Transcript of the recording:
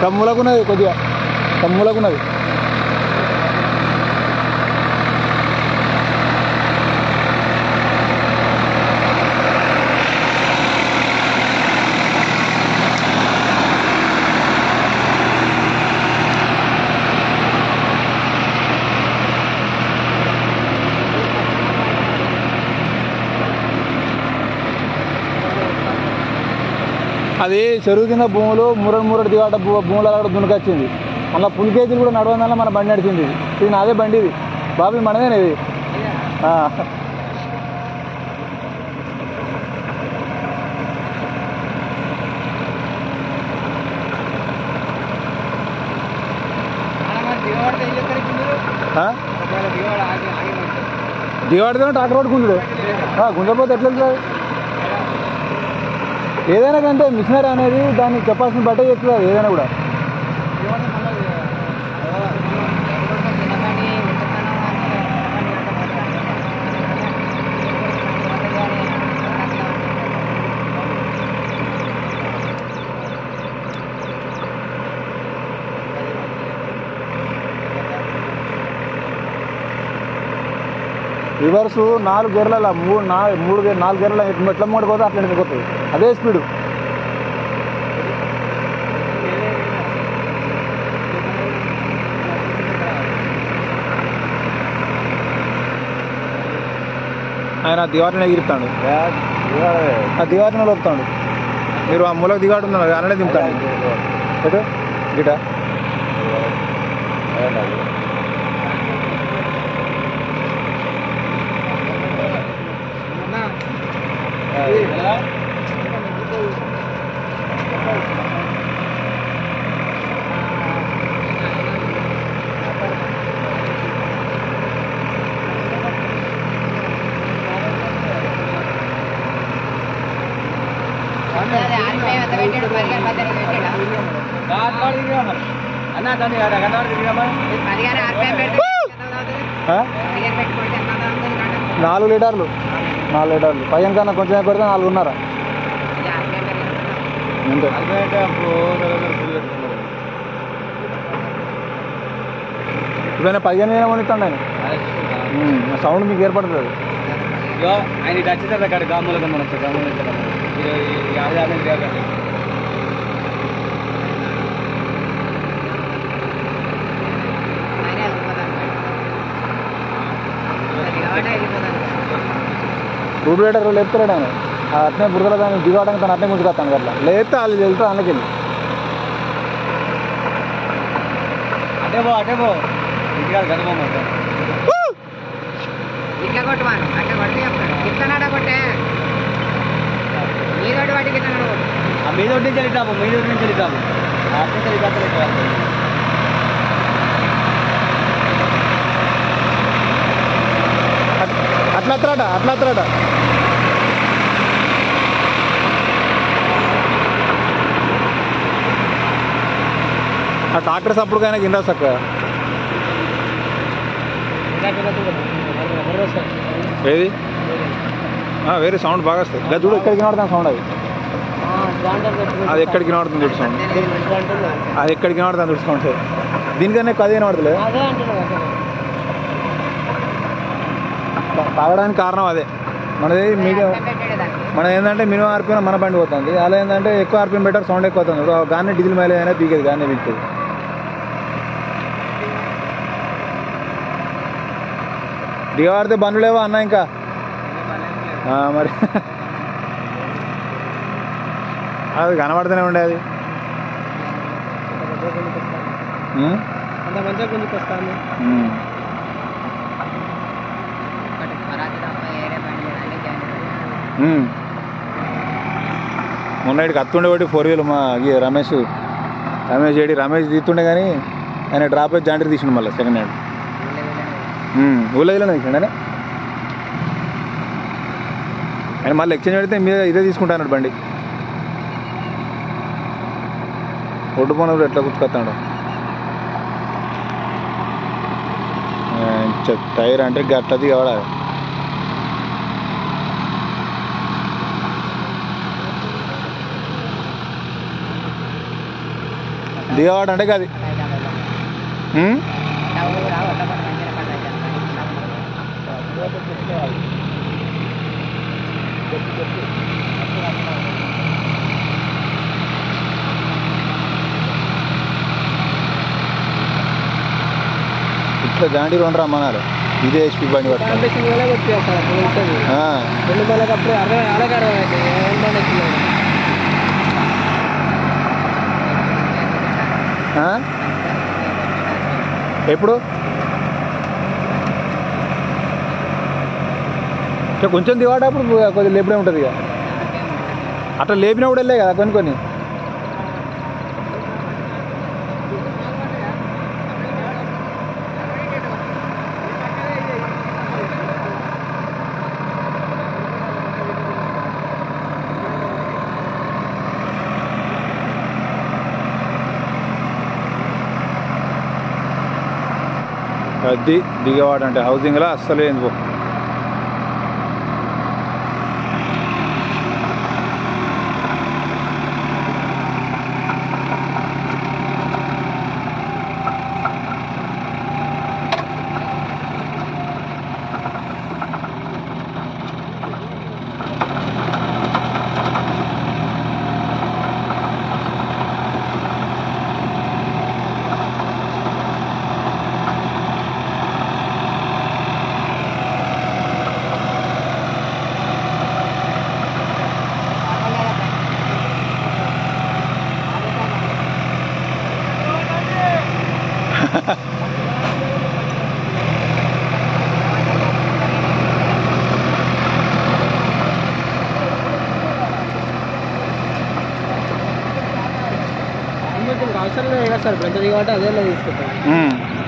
కమ్ములకున్నది కొద్దిగా కమ్ములకున్నది అది చెరువు కింద భూములు మురడు మురడు దిగాట భూ భూముల కూడా దునకొచ్చింది మళ్ళీ పుల్ కేజీలు కూడా నడవందల్ల మన బండి నడిచింది ఇది. ఇది నాదే బండి ఇది బాబు ఇది మనదేనా ఇది ఆ. ఆ? దిగవాడితే ట్రాక్టర్ రోడ్ గుంజుడు గుంజపోతే ఎట్లా వెళ్తుంది ఏదైనా కంటే మిషనరీ అనేది దాని కెపాసిటీ బట్టే చెప్తుంది ఏదైనా కూడా రివర్స్ నాలుగు గేర్ల మూడు నాలుగు మూడు గేర్ నాలుగు గేర్ల ఎట్లా మూడు పోతే అట్లా వెళ్ళిపోతుంది అదే స్పీడు ఆయన దివారిని ఎగిరిస్తాడు ఆ దివారిని లోపుతాడు మీరు ఆ మూలకు దిగాడు ఉన్నారు అలానే దింపుతాడు ఎటు గిట ఆ? నాలుగు లీటర్లు నాలుగు లీటర్లు పైన కన్నా కొంచెం ఎక్కువ పెడితే నాలుగున్నర అంతే ఇప్పుడు పదిహేను వేల వండుతాడు ఆయన ఉమ్, ఆ సౌండ్ మీకు ఏర్పడుతుంది అది. ఆయన ఇటు వచ్చిందా అక్కడ గామూలకం మనం గామూలకం యాభై యాభై దిగాలి రూట్ రైడర్ లేపుతాడు ఆయన ఆ అట్నే బురదలో దాన్ని దిగడానికి తను అట్నే ముందుకొస్తాను అట్లా లేపితే వాళ్ళు వెళ్తే అందుకెళ్ళి అటే పో అటే పో ఇటు కాదు గదమ్మ ఇట్లా కొట్టువాను అట్లా కొట్టి చెప్తాడు ఇట్లా నడ కొట్టే నీదోటి వాటికి ఇట్లా నడ కొట్టు ఆ మీద ఒకటి నుంచి వెళ్తాము మీద ఒకటి నుంచి వెళ్తాము అట్లా వెళ్ళిపోతారు అట్- అట్లా అత్తరాట అట్లా అత్తరాట ఆ ట్రాక్టర్ సప్పుడుకైనా కింద చక్క ఏది ఆ, వేరే సౌండ్ బాగా వస్తుంది ఇంకా చూడు ఎక్కడికి వినపడుతుంది సౌండ్ అది అది ఎక్కడికి వినపడుతుంది చూడు సౌండ్ అది ఎక్కడికి వినపడుతుంది చూడు సౌండ్ దీనికన్నా ఎక్కువ అదే వినపడతలేదు అదే అంటున్నావు తా- తాగడానికి కారణం అదే మనది మీడియం మన ఏంటంటే మినిమం ఆర్పిఎం మన బండి పోతుంది అలా ఏంటంటే ఎక్కువ ఆర్పిఎం బెటర్ సౌండ్ ఎక్కువ అవుతుంది ఇప్పుడు గానే డీజిల్ మైలేజ్ అయినా పీకేది గానే పీకేది దిగవాడితే బండ్లు లేవా అన్న ఇంకా ఆ, మరి అది కనబడుతూనే ఉండేది ఉం? అంత మంచిగా గుంజుకు వస్తాను ఉం. ఉం. మొన్న ఇక్కడికి అత్తుండే ఒకటి ఫోర్ వీల్ మా ఈ రమేష్ రమేష్ ఏడి రమేష్ తీస్తుండే కానీ ఆయన డ్రాప్ అయితే జాండీ తీసిండు మళ్ళీ సెకండ్ హ్యాండ్ ఊళ్ళో తీసిండు ఆయన ఆయన మళ్ళీ ఎక్స్చేంజ్ పెడితే మీద ఇదే తీసుకుంటాను బండి ఒడ్డు పోనప్పుడు ఎట్లా గుర్తుకొస్తాడు టైర్ అంటే గట్టది కావడా దిగవాడ అంటే గది ఉమ్? ఇట్లా జాండీ రెండు రమ్మన్నారు ఇదే హెచ్పి బండి పట్టుకోండి కాంపిటీషన్ కూడా వచ్చేస్తాను అప్పుడు ఉంటుంది ఆ, రెండు పళ్ళకి అప్పుడు అర్థం అలాగే అర్థమైంది ఏం బండి వచ్చింది ఆ? ఎప్పుడు ఇట్లా కొంచెం దివాడప్పుడు కొద్దిగా లేపుడే ఉంటుంది ఇక అట్లా లేపినప్పుడు వెళ్ళే కదా కొన్ని కొన్ని అది దిగవాడు అంటే హౌసింగ్లో అస్సలు ఏంది పో అవసరం లేదు కదా సార్ ఇప్పుడు ఎంత దిగబట్టి అదే తీసుకుంటాం ఉమ్.